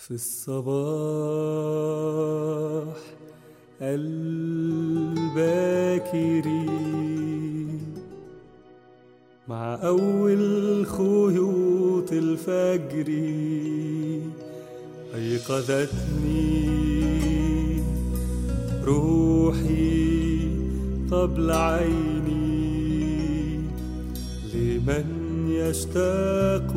في الصباح الباكر مع أول خيوط الفجر أيقظتني روحي قبل عيني لمن يشتاق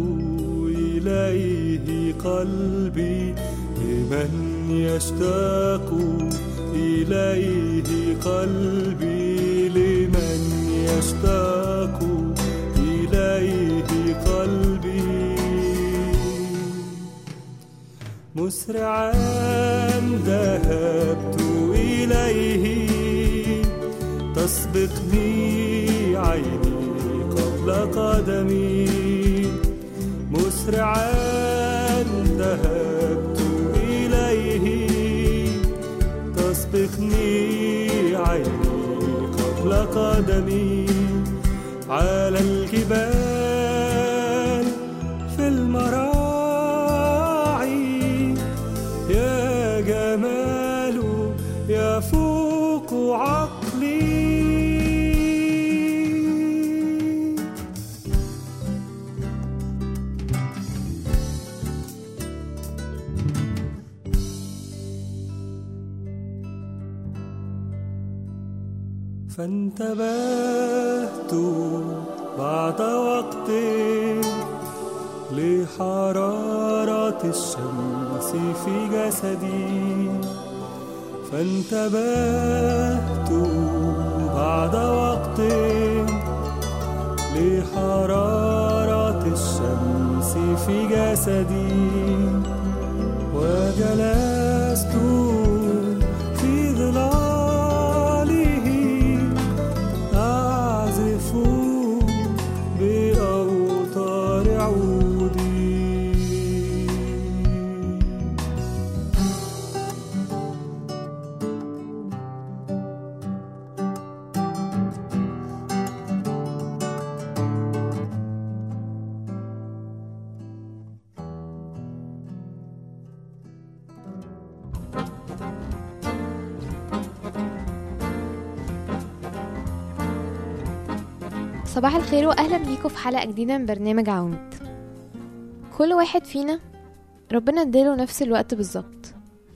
إليه قلبي لمن يشتاق إليه قلبي لمن يشتاق إليه قلبي مسرعا ذهبت إليه تسبقني عيني قبل قدمي مسرعا ذهبت إليه تسبقني عيني قبل قدمي على الجبال في المراعي يا جمال يفوق عقلي فانتبهت بعد وقت لحرارة الشمس في جسدي فانتبهت بعد وقت لحرارة الشمس في جسدي وجلست في ظلاله أعزف بأوتار عودي صباح الخير واهلا بيكم في حلقه جديده من برنامج عوامد كل واحد فينا ربنا اداله نفس الوقت بالظبط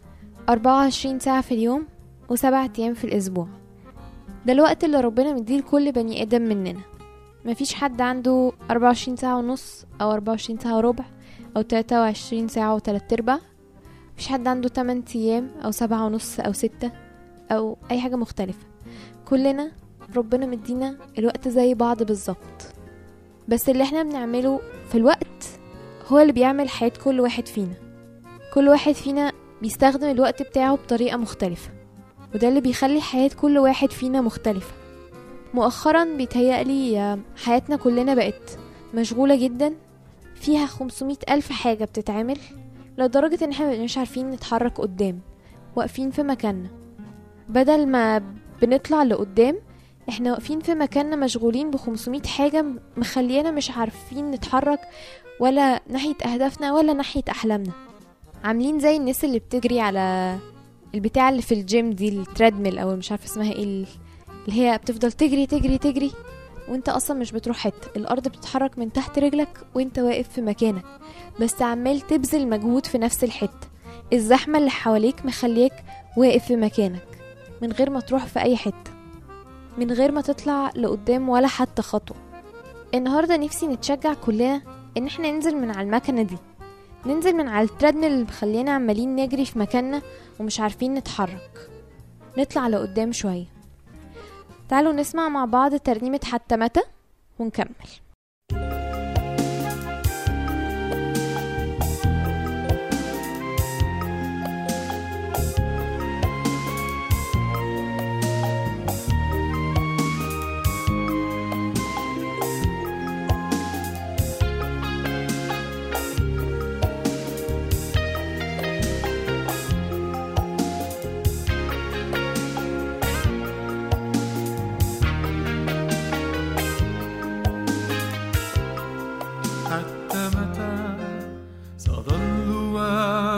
24 ساعه في اليوم وسبعة ايام في الاسبوع ده الوقت اللي ربنا مديه لكل بني ادم مننا مفيش حد عنده 24 ساعه ونص او 24 ساعه وربع او 23 ساعه وتلات ارباع مفيش حد عنده 8 ايام او سبعة ونص او ستة او اي حاجه مختلفه كلنا ربنا مدينا الوقت زي بعض بالظبط بس اللي احنا بنعمله في الوقت هو اللي بيعمل حياة كل واحد فينا كل واحد فينا بيستخدم الوقت بتاعه بطريقة مختلفة وده اللي بيخلي حياة كل واحد فينا مختلفة مؤخرا بيتهيألي آه، حياتنا كلنا بقت مشغولة جدا فيها 500 ألف حاجة بتتعمل لدرجة ان احنا مش عارفين نتحرك قدام واقفين في مكاننا بدل ما بنطلع لقدام احنا واقفين في مكاننا مشغولين ب 500 حاجة مخليانا مش عارفين نتحرك ولا ناحية أهدافنا ولا ناحية أحلامنا عاملين زي الناس اللي بتجري على البتاع اللي في الجيم دي التريدميل أو مش عارفة اسمها ايه ال- اللي هي بتفضل تجري تجري تجري وانت اصلا مش بتروح حته الارض بتتحرك من تحت رجلك وانت واقف في مكانك بس عمال تبذل مجهود في نفس الحته الزحمه اللي حواليك مخليك واقف في مكانك من غير ما تروح في اي حته من غير ما تطلع لقدام ولا حتى خطوة النهاردة نفسي نتشجع كلنا ان احنا ننزل من على المكنة دي ننزل من على التريدميل اللي مخلينا عمالين نجري في مكاننا ومش عارفين نتحرك نطلع لقدام شوية تعالوا نسمع مع بعض ترنيمة حتى متى ونكمل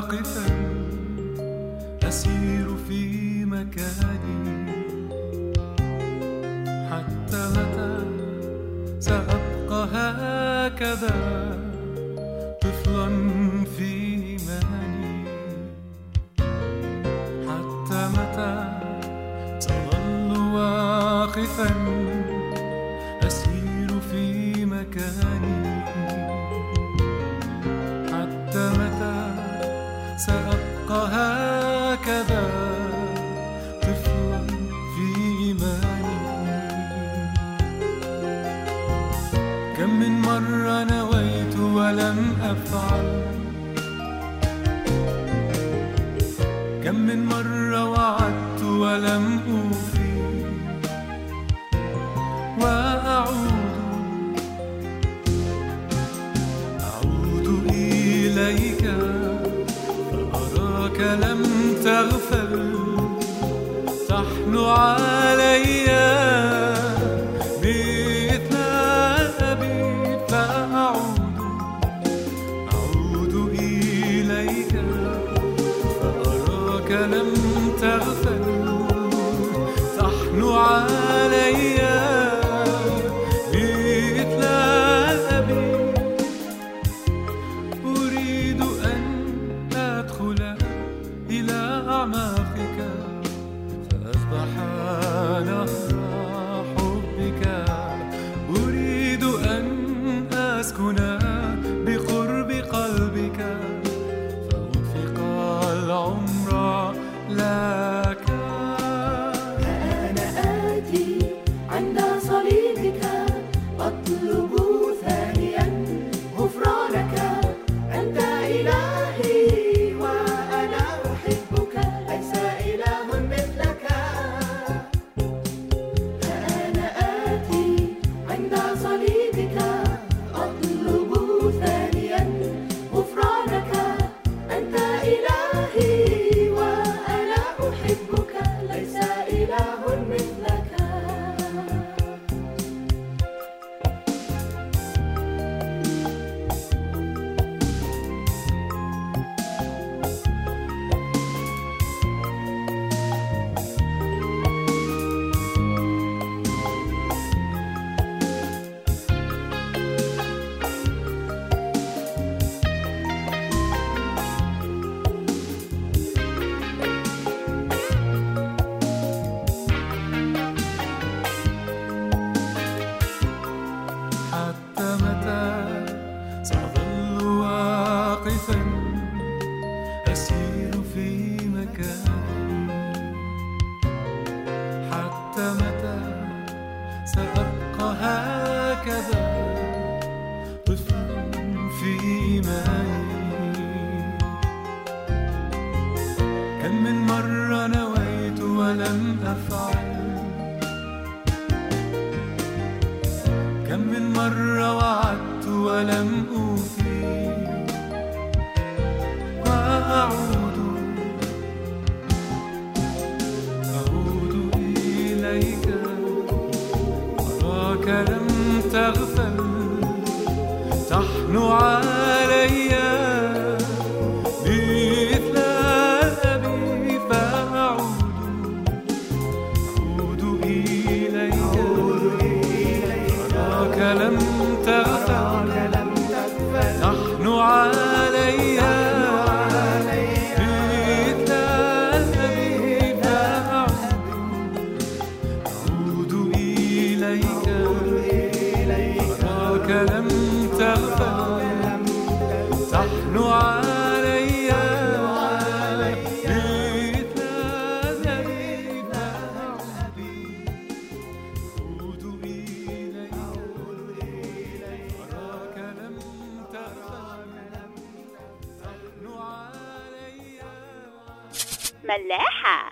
واقفا أسير في مكاني حتى متى سأبقى هكذا طفلا في إيماني حتى متى سأظل واقفا أسير في مكاني حتى متى سأبقى هكذا طفلا في إيماني كم من مرة نويت ولم أفعل كم من مرة وعدت ولم أوفي وأعود أعود إليك فأراك لم تغفل تحن علي مثل أبي فأعود أعود إليك فأراك لم تغفل تحن علي مثل أبي أريد أن أدخل إلى أعماقك فأسبح نهر حبك أريد أن أسكن بقرب قلبك فأنفق العمر لك أنا آتي عند صليبك أطلب ثانيا غفرانك أنت إلهي وأنا أحبك ليس إله مثلك أنا آتي عند صليبك أطلب ثانيا غفرانك أنت إلهي وأنا أحبك ليس إله مثلك حتى متى سأظل واقفا أسير في مكاني حتى متى سأبقى هكذا طفل في إيماني كم من مرة نويت ولم أفعل كم من مرة وعدت ولم أوفي وأعود أعود إليك أراك لم تغفل تحن علي مثل أبي فأعود أعود إليك أراك لم تغفل نحن علي مثل الأبي فأعود أعود إليك أراك لم تغفل تحن علي مثل الأبي فأعود أعود إليك أراك لم تغفل تحن علي ملاحة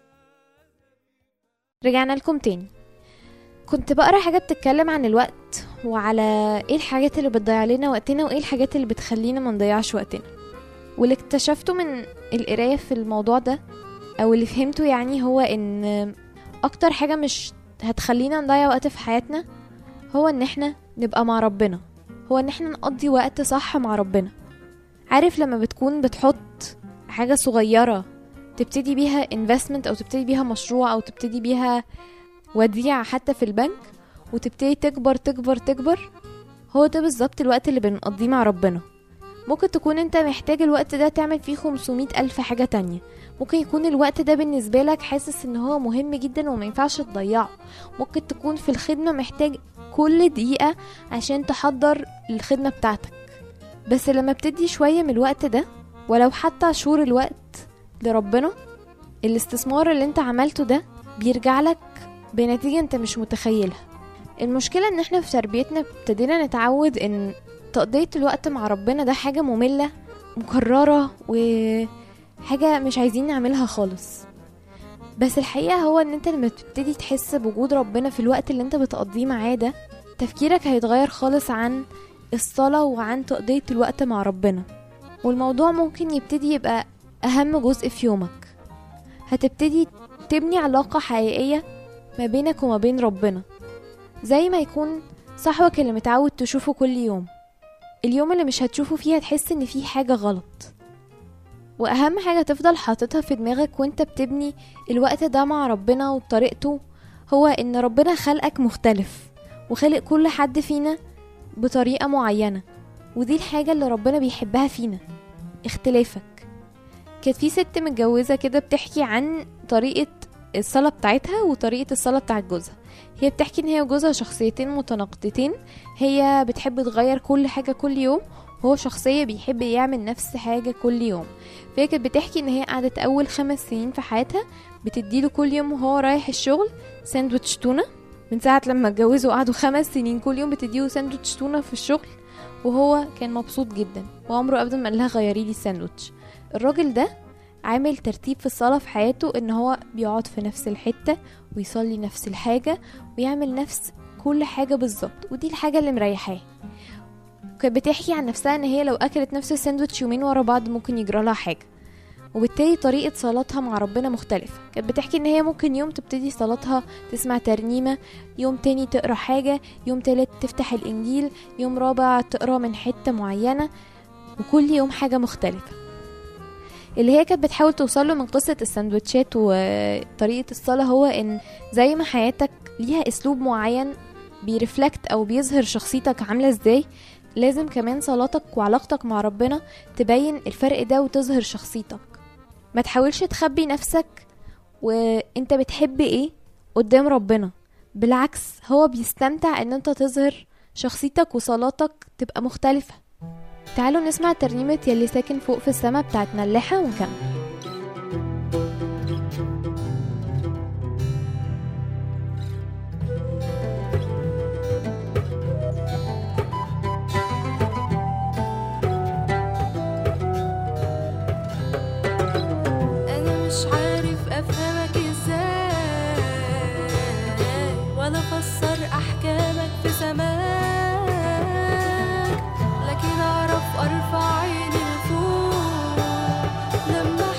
رجعنا لكم تاني كنت بقرا حاجة بتتكلم عن الوقت وعلى ايه الحاجات اللي بتضيع لنا وقتنا وايه الحاجات اللي بتخلينا ما نضيعش وقتنا واللي اكتشفته من القراية في الموضوع ده او اللي فهمته يعني هو ان اكتر حاجة مش هتخلينا نضيع وقت في حياتنا هو ان احنا نبقى مع ربنا هو ان احنا نقضي وقت صح مع ربنا عارف لما بتكون بتحط حاجة صغيرة تبتدي بيها investment أو تبتدي بيها مشروع أو تبتدي بيها وديعة حتى في البنك وتبتدي تكبر تكبر تكبر هو ده بالظبط الوقت اللي بنقضيه مع ربنا ممكن تكون انت محتاج الوقت ده تعمل فيه 500 ألف حاجة تانية ممكن يكون الوقت ده بالنسبة لك حاسس ان هو مهم جدا وما ينفعش تضيعه ممكن تكون في الخدمة محتاج كل دقيقة عشان تحضر الخدمة بتاعتك بس لما بتدي شوية من الوقت ده ولو حتى شهور الوقت لربنا الاستثمار اللي انت عملته ده بيرجع لك بنتيجة انت مش متخيلها المشكلة ان احنا في تربيتنا ابتدينا نتعود ان تقضية الوقت مع ربنا ده حاجة مملة مكررة وحاجة مش عايزين نعملها خالص بس الحقيقة هو ان انت لما بتبتدي تحس بوجود ربنا في الوقت اللي انت بتقضيه معاه ده تفكيرك هيتغير خالص عن الصلاة وعن تقضية الوقت مع ربنا والموضوع ممكن يبتدي يبقى أهم جزء في يومك هتبتدي تبني علاقة حقيقية ما بينك وما بين ربنا زي ما يكون صاحبك اللي متعود تشوفه كل يوم اليوم اللي مش هتشوفه فيه هتحس ان فيه حاجة غلط واهم حاجة تفضل حاططها في دماغك وانت بتبني الوقت ده مع ربنا وطريقته هو ان ربنا خلقك مختلف وخلق كل حد فينا بطريقة معينة ودي الحاجة اللي ربنا بيحبها فينا اختلافك كانت في ست متجوزة كده بتحكي عن طريقة الصلاة بتاعتها وطريقة الصلاة بتاعت جوزها هي بتحكي ان هي وجوزها شخصيتين متناقضتين هي بتحب تغير كل حاجة كل يوم وهو شخصية بيحب يعمل نفس حاجة كل يوم فهي كانت بتحكي ان هي قعدت اول خمس سنين في حياتها بتديله كل يوم وهو رايح الشغل ساندوتش تونة من ساعة لما اتجوزوا قعدوا خمس سنين كل يوم بتديله ساندوتش تونة في الشغل وهو كان مبسوط جدا وعمره ابدا ما قال لها غيري لي الساندوتش الراجل ده عامل ترتيب في الصلاة في حياته ان هو بيقعد في نفس الحتة ويصلي نفس الحاجة ويعمل نفس كل حاجة بالظبط ودي الحاجة اللي مريحاه كانت بتحكي عن نفسها ان هي لو اكلت نفس الساندوتش يومين ورا بعض ممكن يجرى لها حاجة وبالتالي طريقة صلاتها مع ربنا مختلفة كانت بتحكي ان هي ممكن يوم تبتدي صلاتها تسمع ترنيمة يوم تاني تقرا حاجة يوم تالت تفتح الانجيل يوم رابع تقرا من حتة معينة وكل يوم حاجة مختلفة اللي هي كانت بتحاول توصله من قصة السندوتشات وطريقة الصلاة هو ان زي ما حياتك ليها اسلوب معين بيرفلكت او بيظهر شخصيتك عاملة ازاي لازم كمان صلاتك وعلاقتك مع ربنا تبين الفرق ده وتظهر شخصيتك ما تحاولش تخبي نفسك وانت بتحب ايه قدام ربنا بالعكس هو بيستمتع ان انت تظهر شخصيتك وصلاتك تبقى مختلفة تعالوا نسمع ترنيمة يلي ساكن فوق في السما بتاعت ملحة ونكمل أنا مش عارف أفهمك إزاي ولا أفسر أحكامك في سماك لكن أعرف أرفع عيني لفوق لما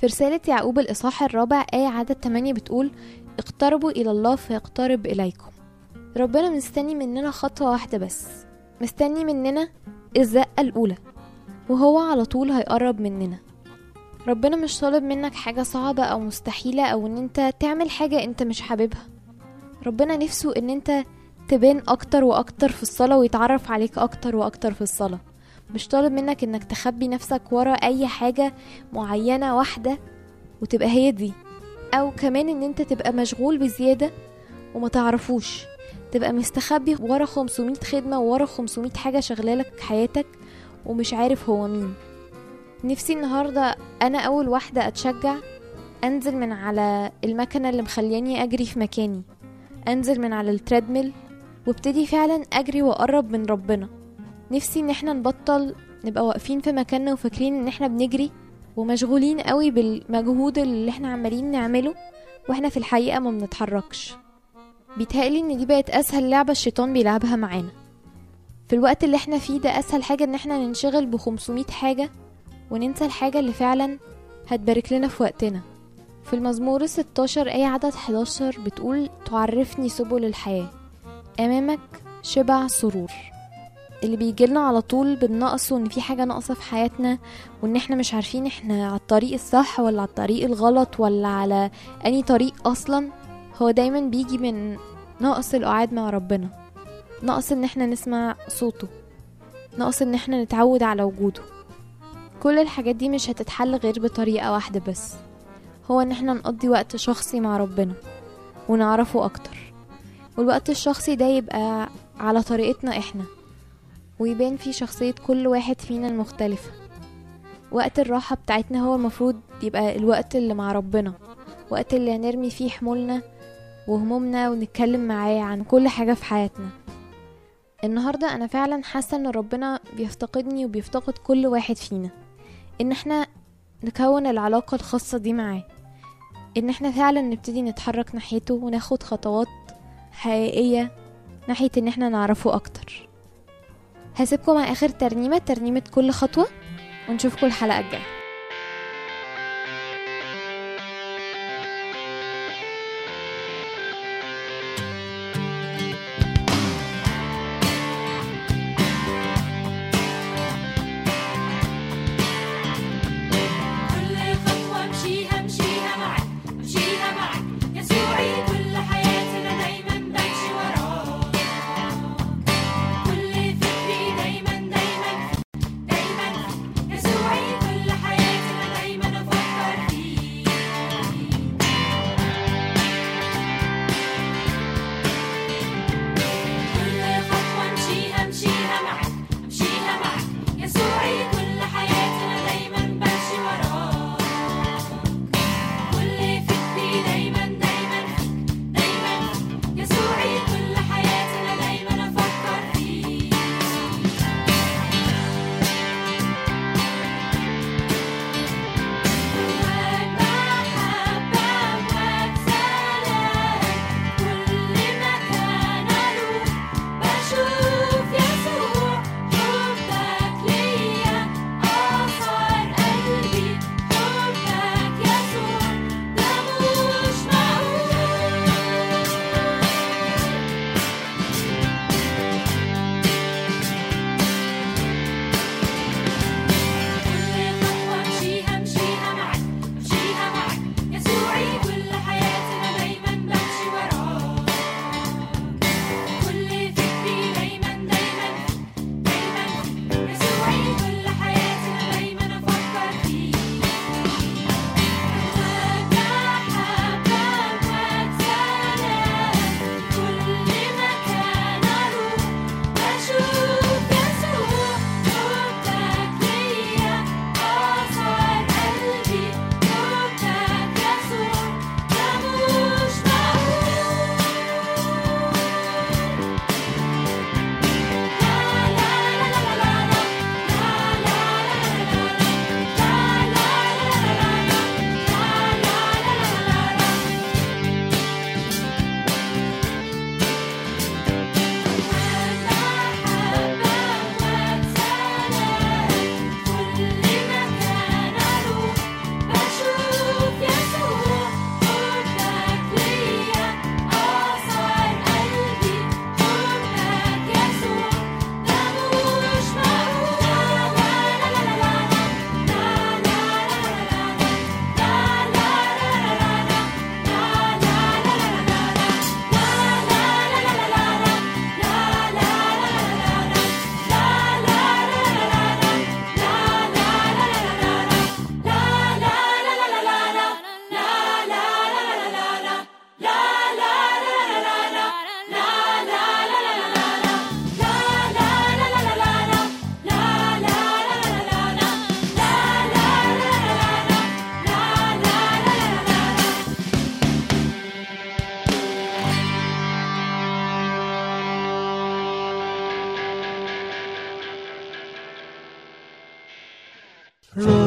في رسالة يعقوب الإصحاح الرابع آية عدد 8 بتقول اقتربوا إلى الله فيقترب إليكم ربنا مستني مننا خطوة واحدة بس مستني مننا الزقة الأولى وهو على طول هيقرب مننا ربنا مش طالب منك حاجة صعبة أو مستحيلة أو إن أنت تعمل حاجة أنت مش حاببها ربنا نفسه إن أنت تبان أكتر وأكتر في الصلاة ويتعرف عليك أكتر وأكتر في الصلاة مش طالب منك إنك تخبي نفسك ورا أي حاجة معينة واحدة وتبقى هي دي أو كمان إن أنت تبقى مشغول بزيادة وما تعرفوش تبقى مستخبي ورا 500 خدمة وورا 500 حاجة شغلالك حياتك ومش عارف هو مين نفسي النهاردة أنا أول واحدة أتشجع أنزل من على المكنة اللي مخلياني أجري في مكاني أنزل من على التريدميل وابتدي فعلا أجري وأقرب من ربنا نفسي إن احنا نبطل نبقى واقفين في مكاننا وفاكرين إن احنا بنجري ومشغولين قوي بالمجهود اللي احنا عمالين نعمله واحنا في الحقيقة ما بنتحركش بيتهيألي ان دي بقت اسهل لعبة الشيطان بيلعبها معانا في الوقت اللي احنا فيه ده اسهل حاجة ان احنا ننشغل بخمسمية حاجة وننسى الحاجة اللي فعلا هتبارك لنا في وقتنا في المزمور 16 آية عدد 11 بتقول تعرفني سبل الحياة أمامك شبع سرور اللي بيجيلنا على طول بالنقص وان في حاجة ناقصة في حياتنا وان احنا مش عارفين احنا على الطريق الصح ولا على الطريق الغلط ولا على اني طريق اصلا هو دايما بيجي من نقص القعاد مع ربنا نقص ان احنا نسمع صوته نقص ان احنا نتعود على وجوده كل الحاجات دي مش هتتحل غير بطريقة واحدة بس هو ان احنا نقضي وقت شخصي مع ربنا ونعرفه اكتر والوقت الشخصي ده يبقى على طريقتنا احنا ويبان فيه شخصية كل واحد فينا المختلفة وقت الراحة بتاعتنا هو المفروض يبقى الوقت اللي مع ربنا وقت اللي هنرمي فيه حمولنا وهمومنا ونتكلم معاه عن كل حاجة في حياتنا النهاردة أنا فعلا حاسة إن ربنا بيفتقدني وبيفتقد كل واحد فينا إن احنا نكون العلاقة الخاصة دي معاه إن احنا فعلا نبتدي نتحرك ناحيته وناخد خطوات حقيقية ناحية إن احنا نعرفه أكتر هسيبكم مع آخر ترنيمة ترنيمة كل خطوة ونشوفكم الحلقة الجاية كل خطوة امشيها امشيها معك امشيها معك يسوعي كل حياتنا دايما بمشي وراك كل فكري دايما دايما دايما يسوعي كل حياتي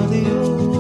راديو